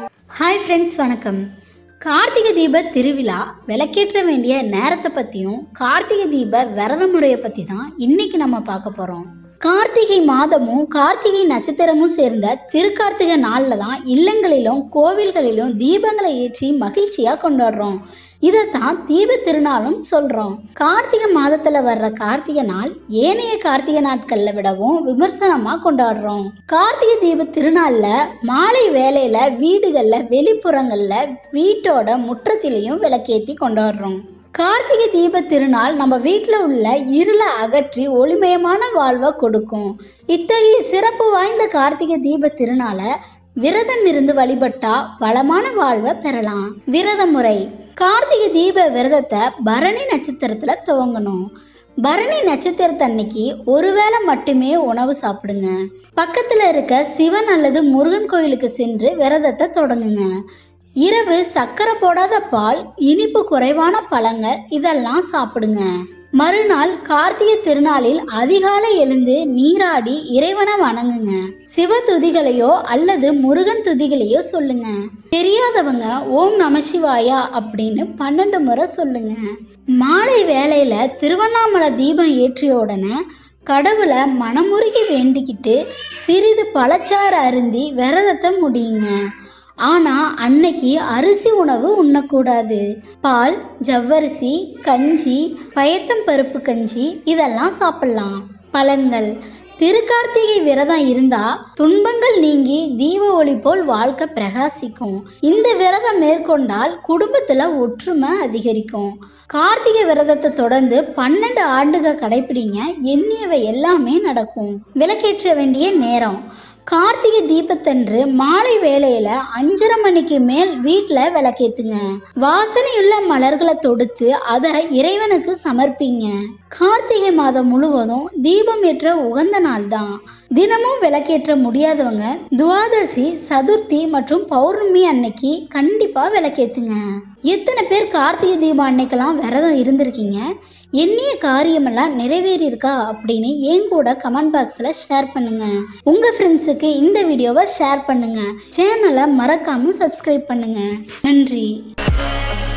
hi friends வணக்கம் கார்த்திகை தீப திருவிழா விளக்கேற்ற வேண்டிய நேரத்தை பற்றியும் கார்த்திகை தீப விரத முறையை பற்றி தான் இன்னைக்கு நம்ம பார்க்க போகிறோம் கார்த்திகை மாதமும் கார்த்திகை நட்சத்திரமும் சேர்ந்த திருக்கார்த்திகை நாளில் தான் இல்லங்களிலும் கோவில்களிலும் தீபங்களை ஏற்றி மகிழ்ச்சியாக கொண்டாடுறோம் இதை தான் தீப திருநாளும் சொல்கிறோம் கார்த்திகை மாதத்தில் வர்ற கார்த்திகை நாள் ஏனைய கார்த்திகை நாட்களில் விடவும் விமர்சனமாக கொண்டாடுறோம் கார்த்திகை தீப திருநாளில் மாலை வேலையில் வீடுகளில் வெளிப்புறங்களில் வீட்டோட முற்றத்திலையும் விளக்கேற்றி கொண்டாடுறோம் கார்த்திகை தீப திருநாள் நம்ம வீட்டில் உள்ள இருளை அகற்றி ஒளிமயமான வாழ்வை கொடுக்கும் இத்தகைய சிறப்பு வாய்ந்த கார்த்திகை தீப திருநாளை விரதம் இருந்து வழிபட்டா வளமான வாழ்வை பெறலாம் விரத முறை கார்த்திகை தீப விரதத்தை பரணி நட்சத்திரத்துல துவங்கணும் பரணி நட்சத்திரத்தன்னைக்கு ஒருவேளை மட்டுமே உணவு சாப்பிடுங்க பக்கத்துல இருக்க சிவன் அல்லது முருகன் கோயிலுக்கு சென்று விரதத்தை தொடங்குங்க இரவு சக்கரை போடாத பால் இனிப்பு குறைவான பழங்கள் இதெல்லாம் சாப்பிடுங்க மறுநாள் கார்த்திகை திருநாளில் அதிகாலை எழுந்து நீராடி இறைவனை வணங்குங்க சிவ துதிகளையோ அல்லது முருகன் துதிகளையோ சொல்லுங்க தெரியாதவங்க ஓம் நம சிவாயா அப்படின்னு பன்னெண்டு முறை சொல்லுங்க மாலை வேளையில திருவண்ணாமலை தீபம் ஏற்றிய உடனே கடவுளை மனமுருகி வேண்டிக்கிட்டு சிறிது பழச்சாறு அருந்தி விரதத்தை முடியுங்க ஆனா அன்னைக்கு அரிசி உணவு உண்ணக்கூடாது பால் ஜவ்வரிசி கஞ்சி பயத்தம் பருப்பு கஞ்சி இதெல்லாம் சாப்பிடலாம் பலன்கள் திருக்கார்த்திகை விரதம் இருந்தா துன்பங்கள் நீங்கி தீப ஒளி போல் வாழ்க்கை பிரகாசிக்கும் இந்த விரதம் மேற்கொண்டால் குடும்பத்துல ஒற்றுமை அதிகரிக்கும் கார்த்திகை விரதத்தை தொடர்ந்து பன்னெண்டு ஆண்டுகள் கடைபிடிங்க எண்ணியவை எல்லாமே நடக்கும் விளக்கேற்ற வேண்டிய நேரம் கார்த்திகை தீபத்தன்று மாலை வேளையில அஞ்சரை மணிக்கு மேல் வீட்டில் விளக்கேத்துங்க வாசனையுள்ள மலர்களை தொடுத்து அதை இறைவனுக்கு சமர்ப்பிங்க கார்த்திகை மாதம் முழுவதும் தீபம் ஏற்ற உகந்த நாள் தான் தினமும் விளக்கேற்ற முடியாதவங்க துவாதசி சதுர்த்தி மற்றும் பௌர்ணமி அன்னைக்கு கண்டிப்பா விளக்கேத்துங்க எத்தனை பேர் கார்த்திகை தீபம் அன்னைக்கெல்லாம் விரதம் இருந்திருக்கீங்க எண்ணிய காரியமெல்லாம் நிறைவேறி இருக்கா அப்படின்னு என் கூட கமெண்ட் பாக்ஸில் ஷேர் பண்ணுங்க உங்க ஃப்ரெண்ட்ஸுக்கு இந்த வீடியோவை ஷேர் பண்ணுங்க சேனலை மறக்காம சப்ஸ்கிரைப் பண்ணுங்க நன்றி